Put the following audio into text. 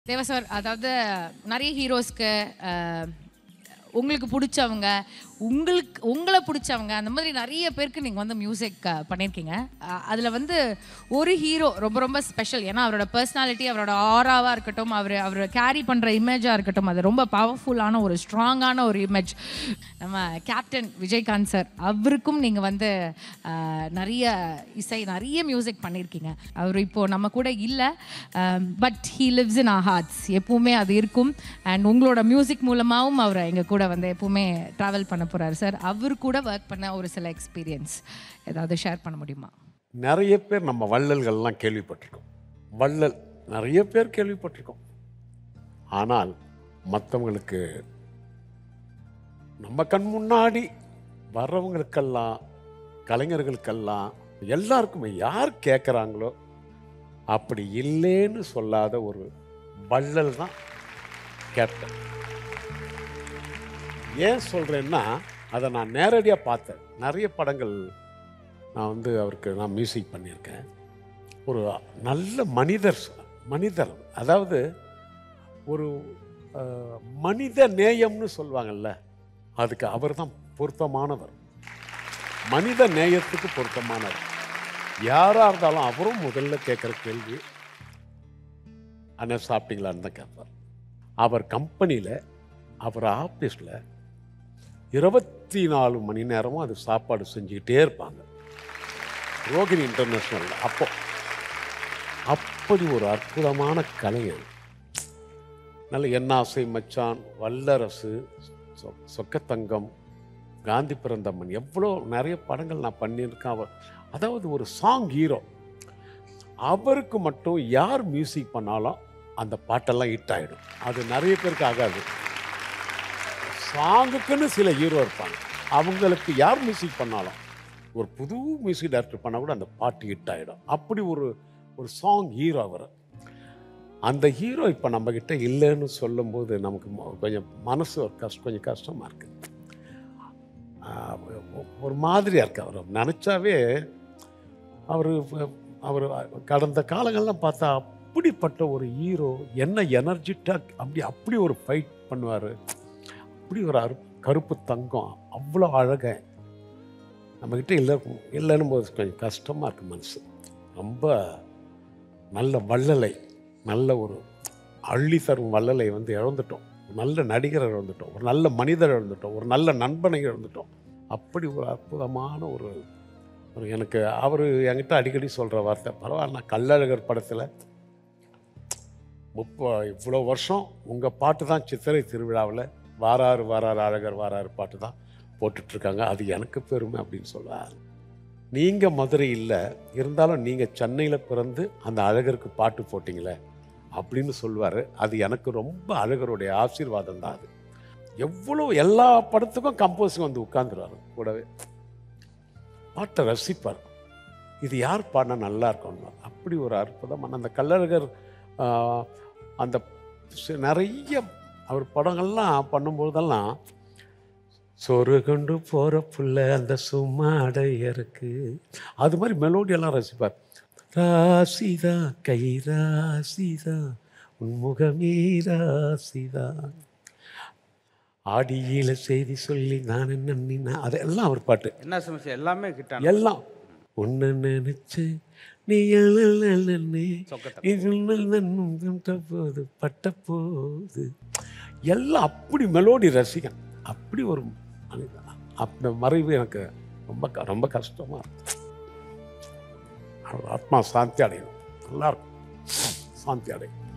தேவா sir அதாவது நிறைய ஹீரோஸ்க்கு உங்களுக்கு பிடிச்சவங்க உங்களுக்கு உங்களை பிடிச்சவங்க அந்த மாதிரி நிறைய பேருக்கு நீங்கள் வந்து மியூசிக் பண்ணியிருக்கீங்க அதில் வந்து ஒரு ஹீரோ ரொம்ப ரொம்ப ஸ்பெஷல் ஏன்னா அவரோட பர்சனாலிட்டி அவரோட ஆராவாக இருக்கட்டும் அவர் அவர் கேரி பண்ணுற இமேஜாக இருக்கட்டும் அது ரொம்ப பவர்ஃபுல்லான ஒரு ஸ்ட்ராங்கான ஒரு இமேஜ் நம்ம கேப்டன் விஜயகாந்த் சார் அவருக்கும் நீங்கள் வந்து அஹ், நிறைய இசை நிறைய மியூசிக் பண்ணியிருக்கீங்க அவர் இப்போ நம்ம கூட இல்லை but he lives in our hearts எப்பவுமே அது இருக்கும் அண்ட் உங்களோட மியூசிக் மூலமாகவும் அவரை எங்கள் கூட வந்து எப்பவுமே ட்ராவல் பண்ண போகிறாரு சார் அவர் கூட ஒர்க் பண்ண ஒரு சில எக்ஸ்பீரியன்ஸ் ஏதாவது ஷேர் பண்ண முடியுமா நிறைய பேர் நம்ம வள்ளல்கள்லாம் கேள்விப்பட்டிருக்கோம் வள்ளல் நிறைய பேர் கேள்விப்பட்டிருக்கோம் ஆனால் மற்றவங்களுக்கு நம்ம கண் முன்னாடி வர்றவங்களுக்கெல்லாம் கலைஞர்களுக்கெல்லாம் எல்லாருக்குமே யார் கேட்குறாங்களோ அப்படி இல்லைன்னு சொல்லாத ஒரு வள்ளல் தான் கேப்டன் ஏன் சொல்கிறேன்னா அதை நான் நேரடியாக பார்த்தேன் நிறைய படங்கள் நான் வந்து அவருக்கு நான் மியூசிக் பண்ணியிருக்கேன் ஒரு நல்ல மனிதர் ச- மனிதர் அதாவது ஒரு அஹ், மனித நேயம்னு சொல்லுவாங்கல்ல அதுக்கு அவர் தான் பொருத்தமானவர் மனித நேயத்துக்கு பொருத்தமானவர் யாராக இருந்தாலும் அவரும் முதல்ல கேட்குற கேள்வி அண்ணன் சாப்பிட்டீங்களான்னு தான் கேட்பார் அவர் கம்பெனியில் அவர் ஆஃபீஸில் இருபத்தி நாலு மணி நேரமும் அது சாப்பாடு செஞ்சுக்கிட்டே இருப்பாங்க ரோகிணி இன்டர்நேஷ்னல் அப்போ அப்படி ஒரு அற்புதமான கலைஞர் நல்ல என்னாசை மச்சான் வல்லரசு சொ- சொக்கத்தங்கம் காந்தி பிறந்தம்மன் எவ்வளோ நிறைய படங்கள் நான் பண்ணியிருக்கேன் அவர் அதாவது ஒரு சாங் ஹீரோ அவருக்கு மட்டும் யார் மியூசிக் பண்ணாலும் அந்த பாட்டெல்லாம் ஹிட் ஆகிடும் அது நிறைய பேருக்கு ஆகாது சாங்குக்குன்னு சில ஹீரோ இருப்பாங்க அவங்களுக்கு யார் மியூசிக் பண்ணாலும் ஒரு புது மியூசிக் டைரக்டர் பண்ணால் கூட அந்த பாட்டு ஹிட் ஆகிடும் அப்படி ஒரு ஒரு சாங் ஹீரோ அவர் அந்த ஹீரோ இப்போ நம்மக்கிட்ட இல்லைன்னு சொல்லும்போது நமக்கு மொ- கொஞ்சம் மனசு ஒரு கஷ்டம் கொஞ்சம் கஷ்டமாக இருக்குது ஒரு மாதிரியாக இருக்கு அவர் நினச்சாவே அவர் அவர் கடந்த காலங்கள்லாம் பார்த்தா அப்படிப்பட்ட ஒரு ஹீரோ என்ன எனர்ஜிட்டாக அப்படி அப்படி ஒரு ஃபைட் பண்ணுவார் அப்படி ஒரு அரு கருப்பு தங்கம் அவ்வளோ அழக நம்மக்கிட்ட இல்லை இல்லைன்னும் போது கொஞ்சம் கஷ்டமாக இருக்கு மனசு ரொம்ப நல்ல வள்ளலை நல்ல ஒரு அள்ளி தரும் வள்ளலை வந்து இழந்துட்டோம் ஒரு நல்ல நடிகரை இழந்துட்டோம் ஒரு நல்ல மனிதரை இழந்துட்டோம் ஒரு நல்ல நண்பனை இழந்துட்டோம் அப்படி ஒரு அற்புதமான ஒரு ஒரு எனக்கு அவர் என்கிட்ட அடிக்கடி சொல்கிற வார்த்தை பரவாயில்ல நான் கள்ளழகர் படத்தில் முப்ப இவ்வளோ வருஷம் உங்கள் பாட்டு தான் சித்திரை திருவிழாவில் வாராறு வாராறு அழகர் வாராறு பாட்டு தான் போட்டுட்ருக்காங்க அது எனக்கு பெருமை அப்படின்னு சொல்லுவார் நீங்கள் மதுரை இல்லை இருந்தாலும் நீங்கள் சென்னையில் பிறந்து அந்த அழகருக்கு பாட்டு போட்டிங்களே அப்படின்னு சொல்லுவார் அது எனக்கு ரொம்ப அழகருடைய ஆசீர்வாதம் தான் அது எவ்வளோ எல்லா படத்துக்கும் கம்போஸிங் வந்து உட்காந்துருவார் கூடவே பாட்டை ரசிப்பார் இது யார் பாடினா நல்லா இருக்கும்னு அப்படி ஒரு அற்புதமான அந்த கள்ளழகர் ஆஹ், அந்த சி- நிறைய அவர் படங்கள்லாம் பண்ணும்போதெல்லாம் சொரு கொண்டு போகிற புள்ள அந்த சும்மாடையருக்கு அது மாதிரி மெலோடியெல்லாம் ரசிப்பார் ராசிதா கை ராசிதா உன்முகமே ராசிதா ஆடியில செய்தி சொல்லி நான் என்ன நின்னா அதெல்லாம் அவர் பாட்டு என்ன சமஸ்யா எல்லாமே கிட்டான எல்லாம் ஒன்று நினைச்சு நீ அழலழனே, சொக்கத்தம். இருள் நன்னும் கண்ட போது பட்ட போது எல்லாம் அப்படி மெலோடி ரசிகன் அப்படி ஒரு மனிதன். அந்த மறைவு எனக்கு ரொம்ப க- ரொம்ப கஷ்டமா இருக்கு அவர் ஆத்மா சாந்தி அடையணும் நல்லா இருக்கும் சாந்தி அடையும்